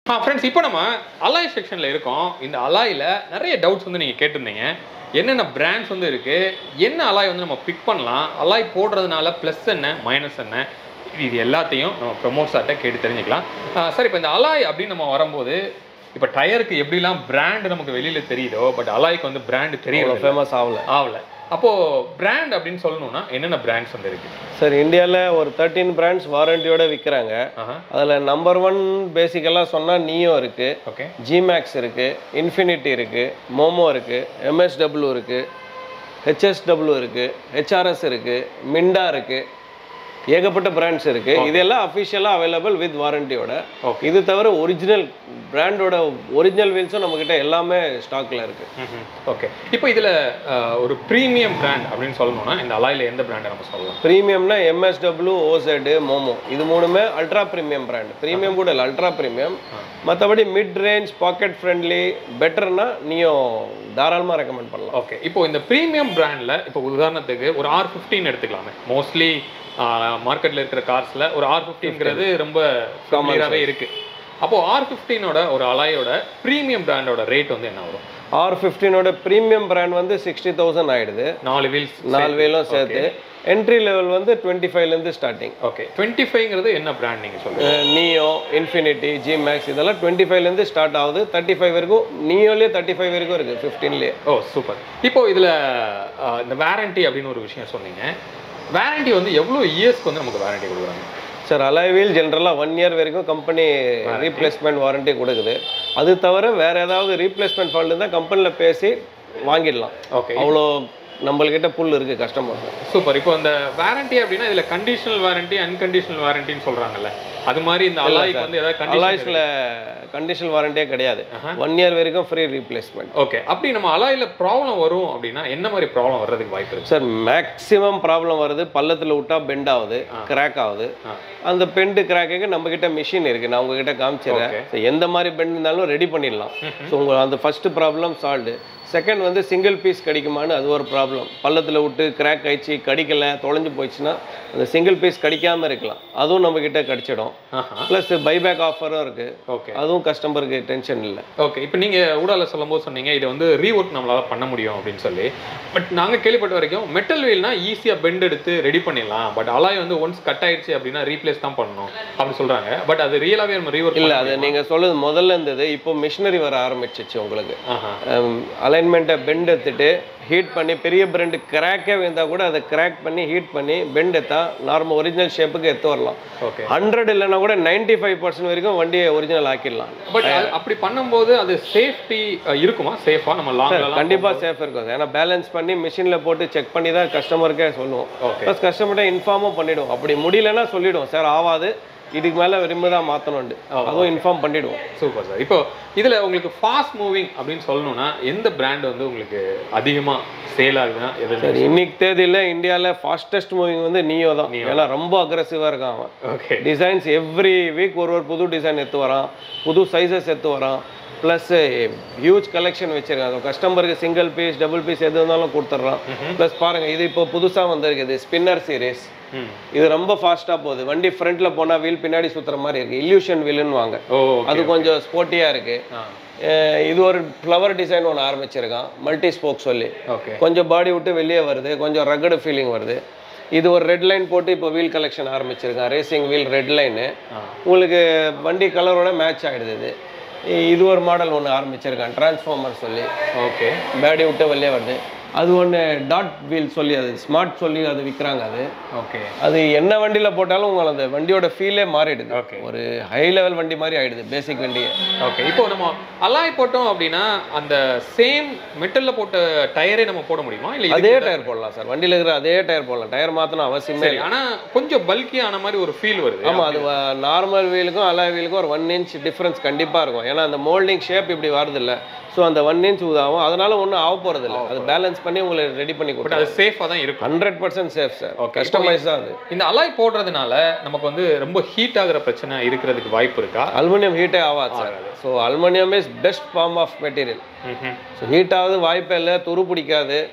ஆ friends இப்போ நம்ம alloy செக்ஷனில் இருக்கோம் இந்த அலாயில் நிறைய டவுட்ஸ் வந்து நீங்கள் கேட்டிருந்தீங்க என்னென்ன பிராண்ட்ஸ் வந்து இருக்குது என்ன அலாய் வந்து நம்ம பிக் பண்ணலாம் அலாய் போடுறதுனால ப்ளஸ் என்ன மைனஸ் என்ன இது எல்லாத்தையும் நம்ம ப்ரமோட் சார்ட்ட கேட்டு தெரிஞ்சுக்கலாம் ஆ, சார் இப்போ இந்த அலாய் அப்படின்னு நம்ம வரும்போது இப்போ டயருக்கு எப்படிலாம் பிராண்ட் நமக்கு வெளியில் தெரியுதோ பட் அலாய்க்கு வந்து பிராண்ட் தெரியல ஃபேமஸ் ஆகல ஆகல அப்போது பிராண்ட் அப்படின்னு சொல்லணும்னா என்னென்ன பிராண்ட்ஸ் வந்து இருக்குது சார் இந்தியாவில் ஒரு தேர்ட்டீன் பிராண்ட்ஸ் வாரண்டியோட விற்கிறாங்க ஆஹா அதில் நம்பர் ஒன் பேசிக்கலாக சொன்னால் நியோ இருக்குது ஓகே ஜிமேக்ஸ் இருக்குது இன்ஃபினிட்டி இருக்குது மோமோ இருக்குது எம்எஸ்டபிள்யூ இருக்குது ஹெச்எஸ்டபிள்யூ இருக்குது ஹெச்ஆர்எஸ் இருக்குது மிண்டா இருக்குது ஏகப்பட்ட பிராண்ட்ஸ் இருக்குது இதெல்லாம் அஃபிஷியலாக அவைலபிள் வித் வாரண்டியோட Okay. இது தவிர ஒரிஜினல் பிராண்டோட ஒரிஜினல் வீல்ஸும் நம்மக்கிட்ட எல்லாமே ஸ்டாக்கில் இருக்குது ஓகே இப்போ இதில் ஒரு ப்ரீமியம் பிராண்ட் அப்படின்னு சொல்லணும்னா இந்த அலாயில் எந்த பிராண்டை நம்ம சொல்லலாம் ப்ரீமியம்னா எம்எஸ்டபிள்யூ ஓசெடு மோமோ இது மூணுமே அல்ட்ரா ப்ரீமியம் பிராண்ட் ப்ரீமியம் கூட இல்லை அல்ட்ரா ப்ரீமியம் மற்றபடி மிட் ரேஞ்ச் பாக்கெட் ஃப்ரெண்ட்லி பெட்டர்னா நீயும் தாராளமாக ரெக்கமெண்ட் பண்ணலாம் ஓகே இப்போ இந்த ப்ரீமியம் பிராண்டில் இப்போ உதாரணத்துக்கு ஒரு ஆர் ஃபிஃப்டீன் எடுத்துக்கலாமே மோஸ்ட்லி மார்க்கெட்டில் இருக்கிற கார்ஸில் ஒரு ஆர் ஃபிஃப்டீன்ங்கிறது ரொம்ப காமனாகவே இருக்குது அப்போது ஆர் ஃபிஃப்டீனோட ஒரு அலாயோட ப்ரீமியம் பிராண்டோட ரேட் வந்து என்ன வரும் ஆர் ஃபிஃப்டீனோட ப்ரீமியம் பிராண்ட் வந்து சிக்ஸ்டி தௌசண்ட் ஆயிடுது நாலு வீல்ஸ் நாலு வேலும் சேர்த்து என்ட்ரி லெவல் வந்து டுவெண்ட்டி ஃபைவ்லேருந்து ஸ்டார்டிங் ஓகே டுவெண்ட்டி ஃபைவ்ங்கிறது என்ன பிராண்ட் நீங்கள் சொல்லுங்கள் நியோ இன்ஃபினிட்டி ஜி மேக்ஸ் இதெல்லாம் டுவெண்ட்டி ஃபைவ்லேருந்து ஸ்டார்ட் ஆகுது தேர்ட்டி ஃபைவ் வரைக்கும் நியோலேயே தேர்ட்டி ஃபைவ் வரைக்கும் இருக்குது ஃபிஃப்டீன்லேயே ஓ சூப்பர் இப்போ இதில் இந்த வாரண்டி அப்படின்னு ஒரு விஷயம் சொன்னீங்க வாரண்டி வந்து எவ்வளோ இயர்ஸ்க்கு வந்து நமக்கு வாரண்டி கொடுக்குறாங்க சார் அலாய் வீல் ஜென்ரலாக ஒன் இயர் வரைக்கும் கம்பெனி ரீப்ளேஸ்மெண்ட் வாரண்டி கொடுக்குது அது தவிர வேற ஏதாவது ரீப்ளேஸ்மெண்ட் ஃபால்ட் இருந்தால் கம்பெனியில் பேசி வாங்கிடலாம் ஓகே அவ்வளோ நம்மள்கிட்ட புல் இருக்குது கஸ்டமர் சூப்பர் இப்போ இந்த வாரண்டி அப்படின்னா இதுல கண்டிஷனல் வாரண்டி அன்கண்டிஷனல் வாரண்டின்னு சொல்றாங்கல்ல அது மாதிரி இந்த அலாய்க்கு வந்து ஏதாவது கண்டிஷன் அலாய்ஸில் கண்டிஷனல் வாரண்டியே கிடையாது ஒன் இயர் வரைக்கும் ஃப்ரீ ரீப்ளேஸ்மெண்ட் ஓகே அப்படி நம்ம அலாயில ப்ராப்ளம் வரும் அப்படின்னா என்ன மாதிரி ப்ராப்ளம் வர்றதுக்கு வாய்ப்பு இருக்கு சார் மேக்ஸிமம் ப்ராப்ளம் வருது பள்ளத்தில் விட்டா பெண்ட் ஆகுது கிராக் ஆகுது ஆ. அந்த பெண்டு கிராக்குக்கு நம்ம கிட்ட மிஷின் இருக்கு நான் உங்ககிட்ட காமிச்சிடுறேன் So, எந்த மாதிரி பெண்ட் இருந்தாலும் ரெடி பண்ணிடலாம் ஸோ உங்க அந்த ஃபர்ஸ்ட் ப்ராப்ளம் சால்வ்டு செகண்ட் வந்து சிங்கிள் பீஸ் கிடைக்குமான்னு அது ஒரு ப்ராப்ளம் பள்ளத்தில் விட்டு கிராக் ஆயிடுச்சு கடிக்கல தொலைஞ்சு போயிடுச்சுன்னா அந்த சிங்கிள் பீஸ் கடிக்காம இருக்கலாம் அதுவும் நம்ம கிட்ட கிடைச்சிடும் ஆஹா ப்ளஸ் பைபேக் ஆஃபரும் இருக்கு ஓகே அதுவும் கஸ்டமருக்கு டென்ஷன் இல்லை ஓகே இப்போ நீங்க ஊடால சொல்லும்போது சொன்னீங்க இது வந்து ரீஒர்க் நம்மளால பண்ண முடியும் அப்படின்னு சொல்லி பட் நாங்க கேள்விப்பட்ட வரைக்கும் மெட்டல் வீல்னா ஈஸியா பெண்ட் எடுத்து ரெடி பண்ணிடலாம் பட் அலாய் வந்து ஒன்ஸ் கட் ஆயிடுச்சு அப்படின்னா ரீப்ளேஸ் தான் பண்ணணும் அப்படின்னு சொல்றாங்க பட் அது ரியலாவே நம்ம ரீஒர்க் இல்லை அது நீங்கள் சொல்றது முதல்ல இருந்தது இப்போ மிஷினரி வர ஆரம்பிச்சிச்சு உங்களுக்கு ஆஹா அலைன்மெண்ட்டை பெண்ட் எடுத்துட்டு ஹீட் பண்ணி பெரிய பிரெண்டு கிராக்கே வந்தால் கூட அதை கிராக் பண்ணி ஹீட் பண்ணி பெண்ட் எடுத்தா நார்மல் ஒரிஜினல் ஷேப்புக்கு எடுத்து வரலாம் ஓகே ஹண்ட்ரட் இல்லைன்னா கூட நைன்டி ஃபைவ் பர்சன்ட் வரைக்கும் வண்டியை ஒரிஜினல் ஆக்கிடலாம் பட் அப்படி பண்ணும்போது அது சேஃப்டி இருக்குமா சேஃபா நம்ம லாங்ல கண்டிப்பாக சேஃப் இருக்கும் சார் ஏன்னா பேலன்ஸ் பண்ணி மிஷினில் போட்டு செக் பண்ணி தான் கஸ்டமருக்கே சொல்லுவோம் ஓகே ப்ளஸ் கஸ்டமர்கிட்ட இன்ஃபார்மும் பண்ணிவிடுவோம் அப்படி முடியலன்னா சொல்லிவிடுவோம் சார் ஆகாது இதுக்கு மேலே விரும்பி தான் மாற்றணும்ண்டு அதுவும் இன்ஃபார்ம் பண்ணிவிடுவோம் சூப்பர் சார் இப்போ இதுல உங்களுக்கு ஃபாஸ்ட் மூவிங் அப்படின்னு சொல்லணும்னா எந்த பிராண்ட் வந்து உங்களுக்கு அதிகமா சேல் ஆகுதுன்னா எது சரி இன்னைக்கு தேதியில் இந்தியாவில் ஃபாஸ்டஸ்ட் மூவிங் வந்து நியோ தான் ஏன்னா ரொம்ப அக்ரெசிவாக இருக்கான் அவன் ஓகே டிசைன்ஸ் எவ்ரி வீக் ஒரு ஒரு புது டிசைன் எடுத்து வரான் புது சைஸஸ் எடுத்து வரான் ப்ளஸ் ஹியூஜ் கலெக்ஷன் வச்சிருக்காங்க கஸ்டமருக்கு சிங்கிள் பீஸ் டபுள் பீஸ் எது இருந்தாலும் கொடுத்துட்றான் ப்ளஸ் பாருங்க இது இப்போ புதுசாக வந்திருக்குது ஸ்பின்னர் சீரிஸ் ம் இது ரொம்ப ஃபாஸ்ட்டாக போகுது வண்டி ஃப்ரண்ட்டில் போனால் வீல் பின்னாடி சுற்றுற மாதிரி இருக்கு இல்யூஷன் வீலுன்னு வாங்க ஓ அது கொஞ்சம் ஸ்போர்ட்டியாக இருக்கு ஆ அஹ் இது ஒரு ஃப்ளவர் டிசைன் ஒன்று ஆரம்பிச்சிருக்கான் மல்டி ஸ்போக் சொல்லி ஓகே கொஞ்சம் பாடி விட்டு வெளியே வருது கொஞ்சம் ரகடு ஃபீலிங் வருது இது ஒரு ரெட் லைன் போட்டு இப்போ வீல் கலெக்ஷன் ஆரம்பிச்சிருக்கான் ரேசிங் வீல் ரெட் லைனு ஆ உங்களுக்கு வண்டி கலரோட மேட்ச் ஆகிடுது இது இ- இது ஒரு மாடல் ஒன்று ஆரம்பிச்சிருக்கான் டிரான்ஸ்ஃபார்மர் சொல்லி ஓகே பேடி விட்டு வெளியே வருது அது ஒன்று டாட் வீல் சொல்லி அது ஸ்மார்ட் சொல்லி அது விற்கிறாங்க அது ஓகே அது என்ன வண்டியில் போட்டாலும் உங்களுக்கு அந்த வண்டியோட ஃபீலே மாறிடுது Okay. ஒரு ஹை லெவல் வண்டி மாதிரி ஆயிடுது பேசிக் வண்டியே ஓகே இப்போ நம்ம அலாய் போட்டோம் அப்படின்னா அந்த சேம் மெட்டல்ல போட்ட டயரே நம்ம போட முடியுமா இல்ல அதே இதுக்கு டயர் போடலாம் சார் வண்டியில் இருக்கிற அதே டயர் போடலாம் டயர் மாற்றணும் அவசியமே சரி ஆனா கொஞ்சம் பல்கி ஆன மாதிரி ஒரு ஃபீல் வருது ஆமா அது நார்மல் வீலுக்கும் அலாய் வீலுக்கும் ஒரு ஒன் இன்ச் டிஃப்ரென்ஸ் கண்டிப்பா இருக்கும் ஏன்னா அந்த மோல்டிங் ஷேப் இப்படி வருது இல்ல ஸோ அந்த ஒன் இன்ச் உதாகும் அதனால ஒன்றும் ஆக போறது இல்ல அது பேலன்ஸ் பண்ணி உங்களுக்கு ரெடி பண்ணி பட் கொடுக்கும் அது சேஃபா தான் இருக்கும் hundred percent safe sir Okay. Customize தான் அது இந்த அலாய் போடுறதுனால நமக்கு வந்து ரொம்ப ஹீட் ஆகுற பிரச்சனை இருக்கிறதுக்கு வாய்ப்பு இருக்கா அலுமினியம் ஹீட்டே ஆகாது sir so aluminium is best form of material ம்ஹும். ஸோ ஹீட் ஆகுது வாய்ப்பே இல்லை துரு பிடிக்காது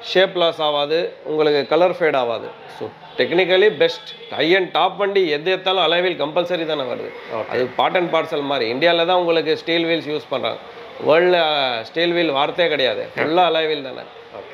ஷேப் லாஸ் ஆகாது உங்களுக்கு கலர் ஃபேட் ஆகாது so technically best high and top வண்டி எது எடுத்தாலும் அலைவில் கம்பல்சரி தானே வருது அது பார்ட் அண்ட் பார்சல் மாதிரி இந்தியாவில் தான் உங்களுக்கு ஸ்டீல் வீல்ஸ் யூஸ் பண்ணுறாங்க வேர்ல்டில் ஸ்டீல் வீல் வார்த்தையே கிடையாது ஃபுல்லாக அலைவில் தானே ஓகே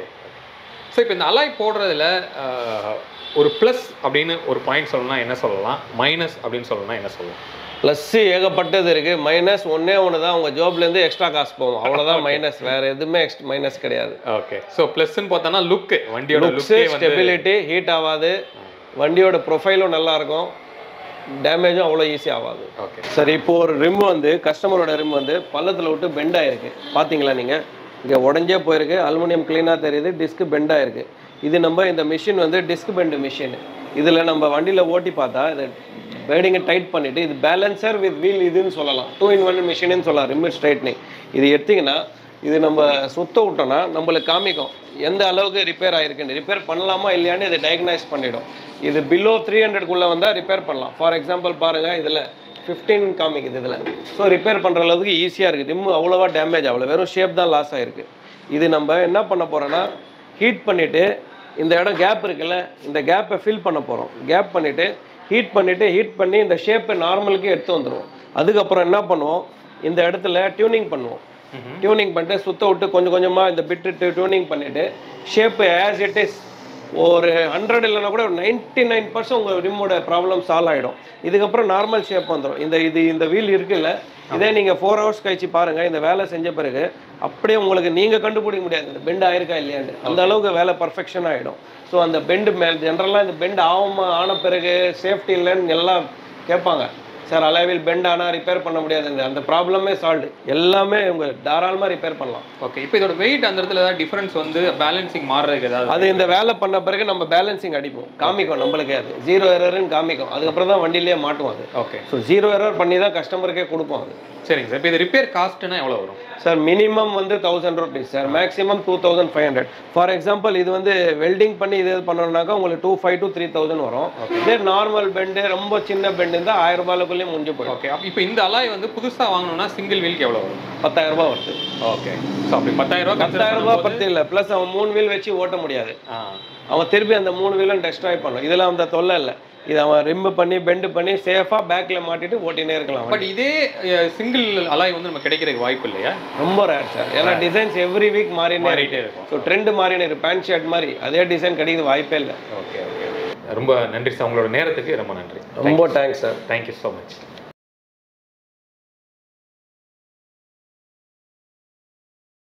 ஸோ இப்போ இந்த அலாய் போடுறதுல ஆஹ், ஒரு ப்ளஸ் அப்படின்னு ஒரு பாயிண்ட் சொல்லணும்னா என்ன சொல்லலாம் மைனஸ் அப்படின்னு சொல்லணும்னா என்ன சொல்லலாம் ப்ளஸ்ஸு ஏகப்பட்டது இருக்குது மைனஸ் ஒன்றே ஒன்று தான் உங்கள் ஜாப்லேருந்து எக்ஸ்ட்ரா காசு போகும் அவ்வளோதான் மைனஸ் வேறு எதுவுமே எக்ஸ்ட் மைனஸ் கிடையாது ஓகே ஸோ ப்ளஸ்ன்னு பார்த்தோன்னா லுக்கு வண்டியோட லுக்ஸு லுக்கே வந்து ஸ்டெபிலிட்டி ஹீட் ஆகாது வண்டியோட ப்ரொஃபைலும் நல்லா இருக்கும் டேமேஜும் அவ்வளோ ஈஸி ஆகாது ஓகே சரி இப்போ ஒரு ரிம் வந்து கஸ்டமரோட ரிம் வந்து பள்ளத்தில் விட்டு பெண்ட் ஆயிருக்கு பார்த்தீங்களா நீங்கள் இங்கே உடஞ்சே போயிருக்கு அலுமினியம் க்ளீனாக தெரியுது டிஸ்க் பெண்ட் ஆயிருக்கு இது நம்ம இந்த மிஷின் வந்து டிஸ்க் பெண்ட் மிஷின் இதில் நம்ம வண்டியில் ஓட்டி பார்த்தா இது பேடிங்கை டைட் பண்ணிவிட்டு இது பேலன்சர் வித் வீல் இதுன்னு சொல்லலாம் டூ இன் ஒன் மிஷின்னு சொல்லலாம் ரிம் ஸ்ட்ரைட்னிங் இது எடுத்திங்கன்னா இது நம்ம சுத்த விட்டோம்னா நம்மளுக்கு காமிக்கும் எந்த அளவுக்கு ரிப்பேர் ஆயிருக்குன்னு ரிப்பேர் பண்ணலாமா இல்லையான்னு இதை டயக்னைஸ் பண்ணிடும் இது பிலோ த்ரீ ஹண்ட்ரட்குள்ளே வந்தால் ரிப்பேர் பண்ணலாம் ஃபார் எக்ஸாம்பிள் பாருங்கள் இதில் ஃபிஃப்டீன் காமிக்குது இதில் ஸோ ரிப்பேர் பண்ணுற அளவுக்கு ஈஸியாக இருக்குது ரிம் அவ்வளோவா டேமேஜ் ஆகல வெறும் ஷேப் தான் லாஸ் ஆகிருக்கு இது நம்ம என்ன பண்ண போகிறோன்னா ஹீட் பண்ணிவிட்டு இந்த இடம் கேப் இருக்குல்ல இந்த கேப்பை ஃபில் பண்ண போகிறோம் கேப் பண்ணிவிட்டு ஹீட் பண்ணிவிட்டு ஹீட் பண்ணி இந்த ஷேப்பை நார்மலுக்கு எடுத்து வந்துடுவோம் அதுக்கப்புறம் என்ன பண்ணுவோம் இந்த இடத்துல டியூனிங் பண்ணுவோம் டியூனிங் பண்ணிட்டு சுத்த விட்டு கொஞ்சம் கொஞ்சமாக இந்த பிட்டு டியூனிங் பண்ணிவிட்டு ஷேப்பு ஆஸ் இட் இஸ் ஒரு ஹண்ட்ரட் இல்லைனா கூட நைன்டி நைன் பர்சன்ட் உங்கள் ரிம்மோட ப்ராப்ளம் சால்வ் ஆகிடும் இதுக்கப்புறம் நார்மல் ஷேப் வந்துடும் இந்த இது இந்த வீல் இருக்குல்ல இதே நீங்கள் ஃபோர் ஹவர்ஸ் கழிச்சு பாருங்கள் இந்த வேலை செஞ்ச பிறகு அப்படியே உங்களுக்கு நீங்கள் கண்டுபிடிக்க முடியாது இந்த பெண்ட் ஆயிருக்கா இல்லையான்னு அந்த அளவுக்கு வேலை பர்ஃபெக்ஷன் ஆகிடும் ஸோ அந்த பெண்டு மேல் ஜென்ரலாக இந்த பெண்ட் ஆகாம ஆன பிறகு சேஃப்டி இல்லைன்னு எல்லாம் கேட்பாங்க சார் அலைவில் பெண்ட் ஆனால் ரிப்பேர் பண்ண முடியாது அந்த ப்ராப்ளமே சால்வ்டு எல்லாமே உங்கள் தாராளமாக ரிப்பேர் பண்ணலாம் ஓகே இப்போ இதோட வெயிட் அந்த இடத்துல ஏதாவது டிஃபரன்ஸ் வந்து பேலன்சிங் மாறுறதுக்கு ஏதாவது அது இந்த வேலை பண்ண பிறகு நம்ம பேலன்சிங் அடிப்போம் காமிக்கும் நம்மளுக்கே அது ஜீரோ எரர்னு காமிக்கும் அதுக்கப்புறம் தான் வண்டியிலேயே மாட்டுவோம் அது ஓகே ஸோ ஜீரோ எரர் பண்ணி தான் கஸ்டமருக்கே கொடுப்போம் அது சரிங்க சார் இப்போ இது ரிப்பேர் காஸ்ட்னா எவ்வளோ வரும் சார் மினிமம் வந்து thousand rupees sir maximum two thousand five hundred for example இது வந்து வெல்டிங் பண்ணி இது பண்ணணும்னாக்கா உங்களுக்கு two five to three thousand வரும் இதே நார்மல் பெண்டு ரொம்ப சின்ன பெண்டு இருந்தால் ஆயிரம் ரூபாய்க்குள்ளேயே முடிஞ்சு போயிடும் ஓகே அப்போ இப்போ இந்த அலாய் வந்து புதுசாக வாங்கணும்னா சிங்கிள் வீலுக்கு எவ்வளோ வரும் பத்தாயிரம் ரூபாய் வருது ஓகே ஸோ அப்படி பத்தாயிரம் ரூபாய் பத்தாயிரம் ரூபாய் பத்து இல்லை ப்ளஸ் அவன் மூணு வீல் வச்சு ஓட்ட முடியாது ஆ அவன் திருப்பி அந்த மூணு வீலும் டெஸ்ட்ராய் பண்ணும் இதில் அந்த தொல்லை இல்லை இது அவன் ரிம்மு பண்ணி பெண்டு பண்ணி சேஃபாக பேக்கில் மாட்டிட்டு ஓட்டினே இருக்கலாம் அவன். பட் இதே சிங்கிள் அலாய் வந்து நம்ம கிடைக்கிறதுக்கு வாய்ப்பு இல்லையா ரொம்ப ரேர் சார் ஏன்னா டிசைன்ஸ் எவ்ரி வீக் மாறினே மாறிட்டே இருக்கும் ஸோ ட்ரெண்ட் மாறினே இருக்கு பேண்ட் ஷர்ட் மாதிரி அதே டிசைன் கிடைக்குது வாய்ப்பே இல்லை ஓகே ஓகே ரொம்ப நன்றி சார் உங்களோட நேரத்துக்கு ரொம்ப நன்றி ரொம்ப thanks sir thank you so much